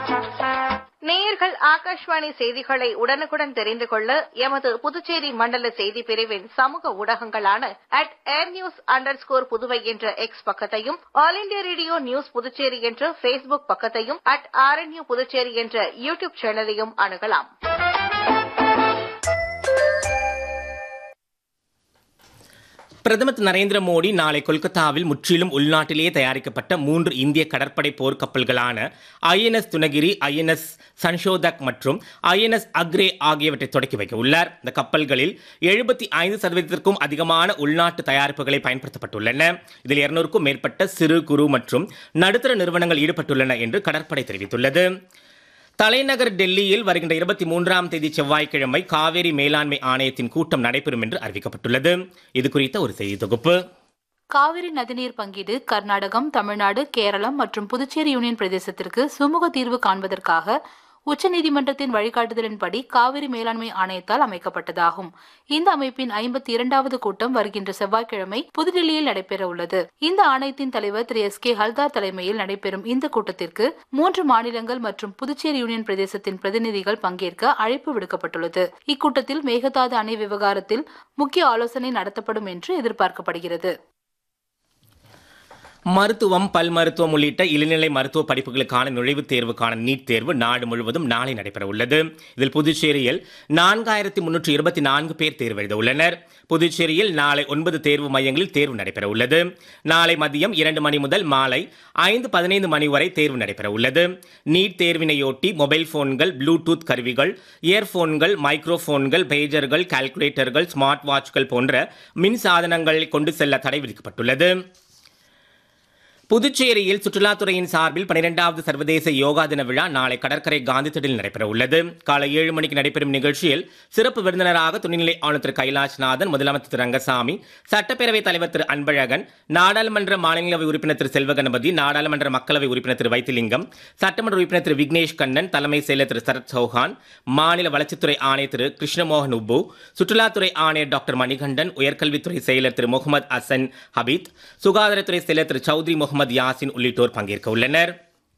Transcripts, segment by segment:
நேயர்கள் ஆகாஷ்வாணி செய்திகளை உடனுக்குடன் தெரிந்து கொள்ள எமது புதுச்சேரி மண்டல செய்தி பிரிவின் சமூக ஊடகங்களான at air news underscore Puduvai என்ற எக்ஸ் பக்கத்தையும் all India radio news Puducherry என்ற ஃபேஸ்புக் பக்கத்தையும் அட் ஆர்என்யூ புதுச்சேரி என்ற யூ டியூப் சேனலையும் அணுகலாம் பிரதமர் திரு நரேந்திர மோடி நாளை கொல்கத்தாவில் முற்றிலும் உள்நாட்டிலேயே தயாரிக்கப்பட்ட மூன்று இந்திய கடற்படை போர்க்கப்பல்களான ஐஎன்எஸ் துனகிரி ஐஎன்எஸ் சன்ஷோதக் மற்றும் ஐஎன்எஸ் அக்ரே ஆகியவற்றை தொடக்கி வைக்க உள்ளார் இந்த கப்பல்களில் எழுபத்தி ஐந்து சதவீதத்திற்கும் அதிகமான உள்நாட்டு தயாரிப்புகளை பயன்படுத்தப்பட்டுள்ளன இதில் இருநூறுக்கும் மேற்பட்ட சிறு குறு மற்றும் நடுத்தர நிறுவனங்கள் ஈடுபட்டுள்ளன என்று கடற்படை தெரிவித்துள்ளது தலைநகர் டெல்லியில் வருகின்ற இருபத்தி மூன்றாம் தேதி செவ்வாய்க்கிழமை காவேரி மேலாண்மை ஆணையத்தின் கூட்டம் நடைபெறும் என்று அறிவிக்கப்பட்டுள்ளது இது குறித்த ஒரு செய்தி தொகுப்பு காவிரி நதிநீர் பங்கீடு கர்நாடகம் தமிழ்நாடு கேரளம் மற்றும் புதுச்சேரி யூனியன் பிரதேசத்திற்கு சுமூக தீர்வு காண்பதற்காக உச்சநீதிமன்றத்தின் வழிகாட்டுதலின்படி காவிரி மேலாண்மை ஆணையத்தால் அமைக்கப்பட்டதாகும் இந்த அமைப்பின் ஐம்பத்தி இரண்டாவது கூட்டம் வருகின்ற செவ்வாய்க்கிழமை புதுடில்லியில் நடைபெற உள்ளது இந்த ஆணையத்தின் தலைவர் திரு எஸ் கே ஹல்தார் தலைமையில் நடைபெறும் இந்த கூட்டத்திற்கு மூன்று மாநிலங்கள் மற்றும் புதுச்சேரி யூனியன் பிரதேசத்தின் பிரதிநிதிகள் பங்கேற்க அழைப்பு விடுக்கப்பட்டுள்ளது இக்கூட்டத்தில் மேகதாது அணை விவகாரத்தில் முக்கிய ஆலோசனை நடத்தப்படும் என்று எதிர்பார்க்கப்படுகிறது மருத்துவம் பல் மருத்துவம் உள்ளிட்ட இளநிலை மருத்துவ படிப்புகளுக்கான நுழைவுத் தேர்வுக்கான நீட் தேர்வு நாடு முழுவதும் நாளை நடைபெற உள்ளது இதில் புதுச்சேரியில் நான்காயிரத்தி முன்னூற்றி இருபத்தி நான்கு பேர் தேர்வு எழுத உள்ளனர் புதுச்சேரியில் நாளை ஒன்பது தேர்வு மையங்களில் தேர்வு நடைபெற உள்ளது நாளை மதியம் இரண்டு மணி முதல் மாலை ஐந்து பதினைந்து மணி வரை தேர்வு நடைபெற உள்ளது நீட் தேர்வினையொட்டி மொபைல் போன்கள் ப்ளூடூத் கருவிகள் இயர்போன்கள் மைக்ரோபோன்கள் பேஜர்கள் கால்குலேட்டர்கள் ஸ்மார்ட் வாட்ச்கள் போன்ற மின் சாதனங்களை கொண்டு செல்ல தடை விதிக்கப்பட்டுள்ளது புதுச்சேரியில் சுற்றுலாத்துறையின் சார்பில் பனிரெண்டாவது சர்வதேச யோகா தின விழா நாளை கடற்கரை காந்தி திடலில் நடைபெற உள்ளது காலை ஏழு மணிக்கு நடைபெறும் நிகழ்ச்சியில் சிறப்பு விருந்தினராக துணைநிலை ஆளுநர் திரு கைலாஷ்நாதன் முதலமைச்சர் திரு ரங்கசாமி சட்டப்பேரவைத் தலைவர் திரு அன்பழகன் நாடாளுமன்ற மாநிலங்களவை உறுப்பினர் திரு செல்வகணபதி நாடாளுமன்ற மக்களவை உறுப்பினர் திரு வைத்திலிங்கம் சட்டமன்ற உறுப்பினர் திரு விக்னேஷ் கண்ணன் தலைமை செயலர் திரு சரத் சௌஹான் மாநில வளர்ச்சித்துறை ஆணையர் திரு கிருஷ்ணமோகன் உப்பு சுற்றுலாத்துறை ஆணையர் டாக்டர் மணிகண்டன் உயர்கல்வித்துறை செயலர் திரு முகமது அசன் ஹபீத் சுகாதாரத்துறை செயலர் திரு சௌத்ரி முகமது யாசின் உள்ளிட்டோர் பங்கேற்க உள்ளனர்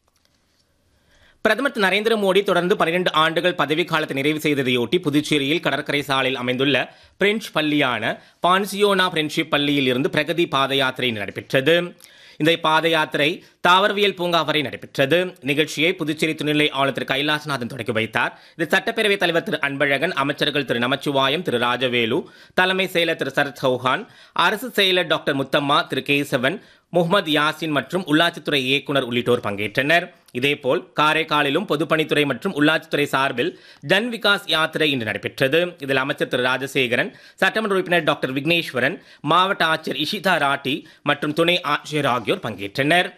பிரதமர் திரு நரேந்திர மோடி தொடர்ந்து பனிரெண்டு ஆண்டுகள் பதவிக்காலத்தை நிறைவு செய்ததையொட்டி புதுச்சேரியில் கடற்கரை சாலையில் அமைந்துள்ள பிரெஞ்சு பள்ளியான பான்சியோனா ஃப்ரெண்ட்ஷிப் பள்ளியில் இருந்து பிரகதி பாத யாத்திரை நடைபெற்றது இந்த பாத யாத்திரை தாவரவியல் பூங்கா வரை நடைபெற்றது நிகழ்ச்சியை புதுச்சேரி துணைநிலை ஆளுநர் திரு கைலாசநாதன் தொடங்கி வைத்தார் இது சட்டப்பேரவைத் தலைவர் திரு அன்பழகன் அமைச்சர்கள் திரு நமச்சிவாயம் திரு ராஜவேலு தலைமை செயலர் திரு சரத் சௌஹான் அரசு செயலர் டாக்டர் முத்தம்மா திரு கேசவன் முகமது யாசின் மற்றும் உள்ளாட்சித்துறை இயக்குனர் உள்ளிட்டோர் பங்கேற்றனர் இதேபோல் காரைக்காலிலும் பொதுப்பணித்துறை மற்றும் உள்ளாட்சித்துறை சார்பில் ஜன் விகாஸ் யாத்திரை இன்று நடைபெற்றது இதில் அமைச்சர் திரு ராஜசேகரன் சட்டமன்ற உறுப்பினர் டாக்டர் விக்னேஸ்வரன் மாவட்ட ஆட்சியர் இஷிதா ராட்டி மற்றும் துணை ஆட்சியர் ஆகியோர் பங்கேற்றனர்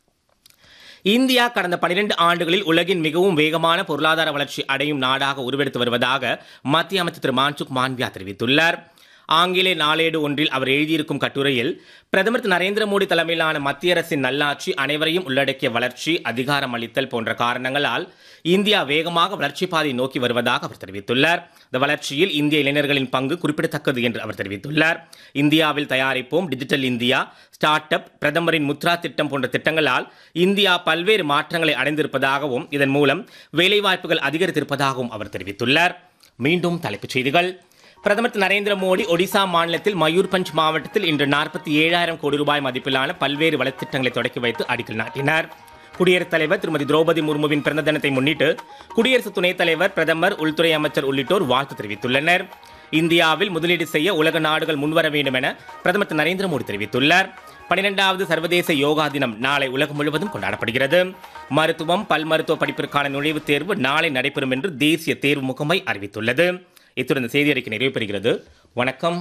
இந்தியா கடந்த பனிரெண்டு ஆண்டுகளில் உலகின் மிகவும் வேகமான பொருளாதார வளர்ச்சி அடையும் நாடாக உருவெடுத்து வருவதாக மத்திய அமைச்சர் திரு மான்சுக் மாண்வியா தெரிவித்துள்ளார் ஆங்கில நாளேடு ஒன்றில் அவர் எழுதியிருக்கும் கட்டுரையில் பிரதமர் திரு நரேந்திர மோடி தலைமையிலான மத்திய அரசின் நல்லாட்சி அனைவரையும் உள்ளடக்கிய வளர்ச்சி அதிகாரம் அளித்தல் போன்ற காரணங்களால் இந்தியா வேகமாக வளர்ச்சி பாதை நோக்கி வருவதாக அவர் தெரிவித்துள்ளார் இந்த வளர்ச்சியில் இந்திய இளைஞர்களின் பங்கு குறிப்பிடத்தக்கது என்று அவர் தெரிவித்துள்ளார் இந்தியாவில் தயாரிப்போம் டிஜிட்டல் இந்தியா ஸ்டார்ட் அப் பிரதமரின் முத்ரா திட்டம் போன்ற திட்டங்களால் இந்தியா பல்வேறு மாற்றங்களை அடைந்திருப்பதாகவும் இதன் மூலம் வேலைவாய்ப்புகள் அதிகரித்திருப்பதாகவும் அவர் தெரிவித்துள்ளார் மீண்டும் தலைப்புச் செய்திகள் பிரதமர் திரு நரேந்திர மோடி ஒடிசா மாநிலத்தில் மயூர்பஞ்ச் மாவட்டத்தில் இன்று நாற்பத்தி ஏழாயிரம் கோடி ரூபாய் மதிப்பிலான பல்வேறு வளர்ச்சித்திட்டங்களை தொடக்கி வைத்து அடிக்கல் நாட்டினார் குடியரசுத் தலைவர் திருமதி திரௌபதி முர்முவின் பிறந்த தினத்தை முன்னிட்டு குடியரசு துணைத் தலைவர் பிரதமர் உள்துறை அமைச்சர் உள்ளிட்டோர் வாழ்த்து தெரிவித்துள்ளனர் இந்தியாவில் முதலீடு செய்ய உலக நாடுகள் முன்வர வேண்டும் என பிரதமர் திரு நரேந்திர மோடி தெரிவித்துள்ளார் பனிரெண்டாவது சர்வதேச யோகா தினம் நாளை உலகம் முழுவதும் கொண்டாடப்படுகிறது மருத்துவம் பல் மருத்துவ படிப்பிற்கான நுழைவுத் தேர்வு நாளை நடைபெறும் என்று தேசிய தேர்வு முகமை அறிவித்துள்ளது இத்துடன் இந்த செய்தி அறிக்கை நிறைவு பெறுகிறது வணக்கம்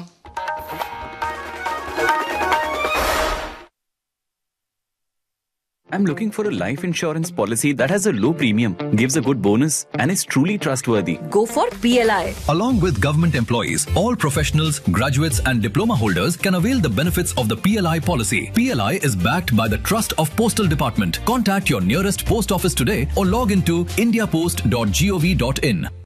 I'm looking for a life insurance policy that has a low premium, gives a good bonus, and is truly trustworthy. Go for PLI. Along with government employees, all professionals, graduates, and diploma holders can avail the benefits of the PLI policy. PLI is backed by the Trust of Postal Department. Contact your nearest post office today or log into indiapost.gov.in.